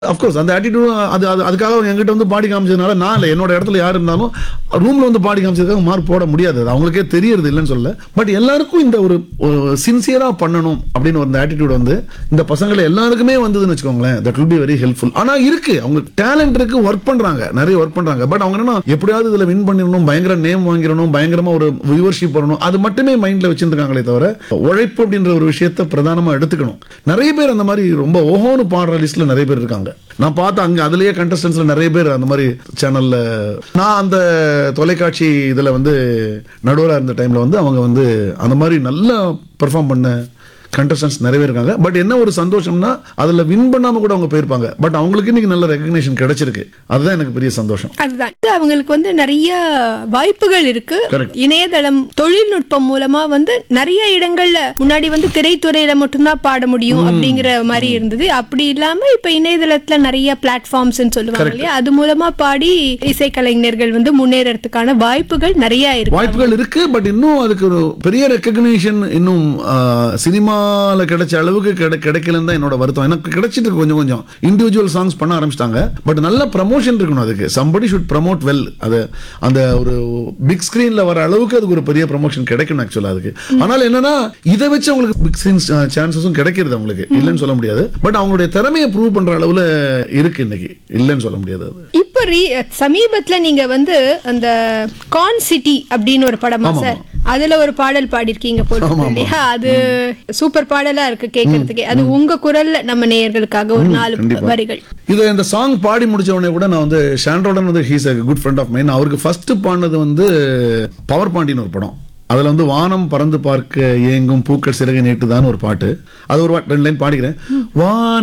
Of course அந்த attitude அது அது அதுக்காக அவங்க என்கிட்ட வந்து பாடி காமிச்சதுனால நான் இல்லை என்னோட இடத்துல யார் இருந்தாலும் ரூம்ல வந்து பாடி காமிச்சதுக்காக மார்க் போட முடியாது அது அவங்களுக்கே தெரியறது இல்லைன்னு சொல்ல பட் எல்லாருக்கும் இந்த ஒரு சின்சியரா பண்ணணும் அப்படின்னு ஒரு ஆட்டிடியூட் வந்து இந்த பசங்களை எல்லாருக்குமே வந்ததுன்னு வச்சுக்கோங்களேன் that will be very helpful ஆனா இருக்கு அவங்க டேலண்ட் இருக்கு ஒர்க் பண்றாங்க நிறைய ஒர்க் பண்றாங்க பட் அவங்க என்ன எப்படியாவது இதுல வின் பண்ணிடணும் பயங்கர நேம் வாங்கிடணும் பயங்கரமா ஒரு வியூவர்ஷிப் வரணும் அது மட்டுமே மைண்ட்ல வச்சிருக்காங்களே தவிர உழைப்பு அப்படின்ற ஒரு விஷயத்தை பிரதானமா எடுத்துக்கணும் நிறைய பேர் அந்த மாதிரி ரொம்ப ஓஹோன்னு பாடுற லிஸ்ட்ல நிறைய பேர் இருக்காங்க நான் பார்த்த அங்க அதுலயே கண்டஸ்டன்ஸ்ல நிறைய பேர் அந்த மாதிரி சேனல்ல நான் அந்த தொலைக்காட்சி இதுல வந்து நடுவரா இருந்த டைம்ல வந்து அவங்க வந்து அந்த மாதிரி நல்லா பெர்ஃபார்ம் பண்ண கண்டஸ்டன்ஸ் நிறைய பேர் இருக்காங்க பட் என்ன ஒரு சந்தோஷம்னா அதுல வின் பண்ணாம கூட அவங்க போயிருப்பாங்க பட் அவங்களுக்கு இன்னைக்கு நல்ல ரெகக்னேஷன் கிடைச்சிருக்கு அதுதான் எனக்கு பெரிய சந்தோஷம் அதுதான் இது அவங்களுக்கு வந்து நிறைய வாய்ப்புகள் இருக்கு Correct. இணையதளம் தொழில்நுட்பம் மூலமா வந்து நிறைய இடங்கள்ல முன்னாடி வந்து திரைத்துறையில மட்டும்தான் பாட முடியும் அப்படிங்கிற மாதிரி இருந்தது அப்படி இல்லாம இப்ப இணையதளத்துல நிறைய பிளாட்ஃபார்ம்ஸ் சொல்லுவாங்க இல்லையா அது மூலமா பாடி இசைக்கலைஞர்கள் வந்து முன்னேறதுக்கான வாய்ப்புகள் நிறைய இருக்கு வாய்ப்புகள் இருக்கு பட் இன்னும் அதுக்கு ஒரு பெரிய ரெக்கக்னிஷன் இன்னும் சினிமால கிடைச்ச அளவுக்கு கிடை கிடைக்கலன்னு தான் என்னோட வருத்தம் எனக்கு கிடைச்சிட்டு இருக்கு கொஞ்சம் கொஞ்சம் இண்டிவிஜுவல் சாங்ஸ் பண்ண ஆரம்பிச்சிட்டாங்க பட் நல்ல ப்ரமோஷன் இருக்கணும் அதுக்கு சம்படி ஷுட் ப்ரமோட் வெல் அது அந்த ஒரு பிக் ஸ்கிரீன்ல வர அளவுக்கு அதுக்கு ஒரு பெரிய ப்ரமோஷன் கிடைக்கணும் ஆக்சுவலா அதுக்கு ஆனால் என்னன்னா இதை வச்சு அவங்களுக்கு பிக் ஸ்கிரீன் சான்சஸும் கிடைக்கிறது அவங்களுக்கு இல்லைன்னு சொல்ல முடியாது பட் அவங்களுடைய திறமையை ப்ரூவ் பண்ற அளவுல இருக்கு இன்னைக்கு இல்லைன்னு சொல்ல முடியாது அது இப்ப ரீ சமீபத்துல நீங்க வந்து அந்த கான் சிட்டி அப்படின்னு ஒரு படமா ஆமா, சார் அதுல ஒரு பாடல் பாடிருக்கீங்க போல ஆமா, ஆமா. இல்லையா அது சூப்பர் பாடலா இருக்கு கேட்கறதுக்கே அது உங்க குரல்ல நம்ம நேயர்களுக்காக ஒரு நாலு கண்டிப்பா. வரிகள் இது இந்த சாங் பாடி முடிச்ச உடனே கூட நான் வந்து ஷாண்ட்ரோடன் வந்து he's a good friend of mine அவருக்கு ஃபர்ஸ்ட் பாடினது வந்து பவர் பாண்டின்னு ஒரு படம் அதுல வந்து வானம் பறந்து பார்க்க ஏங்கும் பூக்கள் சிறகை நீட்டுதான்னு ஒரு பாட்டு அது ஒரு வா- ரெண்டு லைன் பாடிக்கிறேன் வானம்